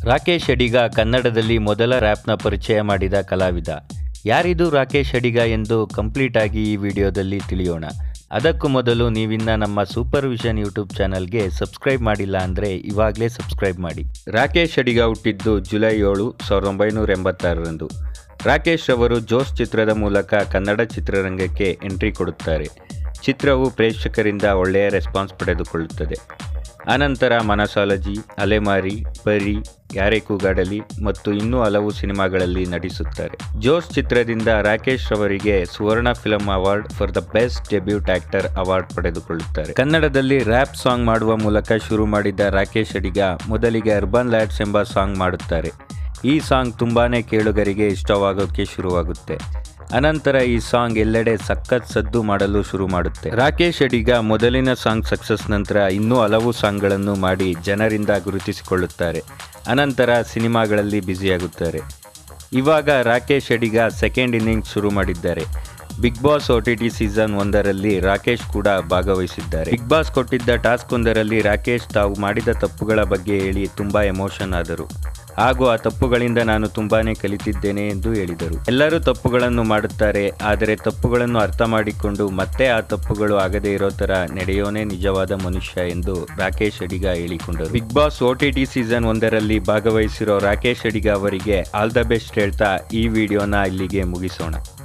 ರಾಕೇಶ್ ಅಡಿಗ ಕನ್ನಡದಲ್ಲಿ ಮೊದಲ ರ್ಯಾಪ್ನ ಪರಿಚಯ ಮಾಡಿದ ಕಲಾವಿದ ಯಾರಿದು ರಾಕೇಶ್ ಅಡಿಗ ಎಂದು ಕಂಪ್ಲೀಟ್ ಆಗಿ ಈ ವಿಡಿಯೋದಲ್ಲಿ ತಿಳಿಯೋಣ ಅದಕ್ಕೂ ಮೊದಲು ನೀವಿನ್ನ ನಮ್ಮ ಸೂಪರ್ ವಿಷನ್ ಯೂಟ್ಯೂಬ್ ಚಾನಲ್ಗೆ ಸಬ್ಸ್ಕ್ರೈಬ್ ಮಾಡಿಲ್ಲ ಅಂದರೆ ಇವಾಗಲೇ ಸಬ್ಸ್ಕ್ರೈಬ್ ಮಾಡಿ ರಾಕೇಶ್ ಅಡಿಗ ಹುಟ್ಟಿದ್ದು ಜುಲೈ ಏಳು ಸಾವಿರದ ಒಂಬೈನೂರ ಎಂಬತ್ತಾರರಂದು ರಾಕೇಶ್ ಅವರು ಜೋಸ್ ಚಿತ್ರದ ಮೂಲಕ ಕನ್ನಡ ಚಿತ್ರರಂಗಕ್ಕೆ ಎಂಟ್ರಿ ಕೊಡುತ್ತಾರೆ ಚಿತ್ರವು ಪ್ರೇಕ್ಷಕರಿಂದ ಒಳ್ಳೆಯ ರೆಸ್ಪಾನ್ಸ್ ಪಡೆದುಕೊಳ್ಳುತ್ತದೆ ಅನಂತರ ಮನಸಾಲಜಿ ಅಲೆಮಾರಿ ಪರಿ ಯಾರೇ ಕೂಗಾಡಲಿ ಮತ್ತು ಇನ್ನೂ ಹಲವು ಸಿನಿಮಾಗಳಲ್ಲಿ ನಟಿಸುತ್ತಾರೆ ಜೋಸ್ ಚಿತ್ರದಿಂದ ರಾಕೇಶ್ ರವರಿಗೆ Suvarna film award for the best debut actor award ಪಡೆದುಕೊಳ್ಳುತ್ತಾರೆ ಕನ್ನಡದಲ್ಲಿ ರ್ಯಾಪ್ ಸಾಂಗ್ ಮಾಡುವ ಮೂಲಕ ಶುರು ಮಾಡಿದ ರಾಕೇಶ್ ಅಡಿಗ ಮೊದಲಿಗೆ ಅರ್ಬನ್ ಲ್ಯಾಡ್ಸ್ ಎಂಬ ಸಾಂಗ್ ಮಾಡುತ್ತಾರೆ ಈ ಸಾಂಗ್ ತುಂಬಾನೇ ಕೇಳುಗರಿಗೆ ಇಷ್ಟವಾಗೋಕ್ಕೆ ಶುರುವಾಗುತ್ತೆ ಅನಂತರ ಈ ಸಾಂಗ್ ಎಲ್ಲೆಡೆ ಸಖತ್ ಸದ್ದು ಮಾಡಲು ಶುರು ಮಾಡುತ್ತೆ ರಾಕೇಶ್ ಅಡಿಗ ಮೊದಲಿನ ಸಾಂಗ್ ಸಕ್ಸಸ್ ನಂತರ ಇನ್ನೂ ಹಲವು ಸಾಂಗ್ಗಳನ್ನು ಮಾಡಿ ಜನರಿಂದ ಗುರುತಿಸಿಕೊಳ್ಳುತ್ತಾರೆ ಅನಂತರ ಸಿನಿಮಾಗಳಲ್ಲಿ ಬ್ಯುಸಿಯಾಗುತ್ತಾರೆ ಇವಾಗ ರಾಕೇಶ್ ಅಡಿಗ ಸೆಕೆಂಡ್ ಇನ್ನಿಂಗ್ಸ್ ಶುರು ಮಾಡಿದ್ದಾರೆ Bigg Boss O T T season ಒಂದರಲ್ಲಿ ರಾಕೇಶ್ ಕೂಡ ಭಾಗವಹಿಸಿದ್ದಾರೆ ಬಿಗ್ ಬಾಸ್ ಕೊಟ್ಟಿದ್ದ ಟಾಸ್ಕ್ ಒಂದರಲ್ಲಿ ರಾಕೇಶ್ ತಾವು ಮಾಡಿದ ತಪ್ಪುಗಳ ಬಗ್ಗೆ ಹೇಳಿ ತುಂಬಾ ಎಮೋಷನ್ ಆದರು ಹಾಗೂ ಆ ತಪ್ಪುಗಳಿಂದ ನಾನು ತುಂಬಾನೇ ಕಲಿತಿದ್ದೇನೆ ಎಂದು ಹೇಳಿದರು ಎಲ್ಲರೂ ತಪ್ಪುಗಳನ್ನು ಮಾಡುತ್ತಾರೆ ಆದರೆ ತಪ್ಪುಗಳನ್ನು ಅರ್ಥ ಮಾಡಿಕೊಂಡು ಮತ್ತೆ ಆ ತಪ್ಪುಗಳು ಆಗದೇ ಇರೋ ತರ ನಡೆಯೋನೇ ನಿಜವಾದ ಮನುಷ್ಯ ಎಂದು ರಾಕೇಶ್ ಅಡಿಗ ಹೇಳಿಕೊಂಡರು Bigg Boss O T T season ಒಂದರಲ್ಲಿ ಭಾಗವಹಿಸಿರೋ ರಾಕೇಶ್ ಅಡಿಗ ಅವರಿಗೆ ಆಲ್ ದ ಬೆಸ್ಟ್ ಹೇಳ್ತಾ ಈ ವಿಡಿಯೋನ ಇಲ್ಲಿಗೆ ಮುಗಿಸೋಣ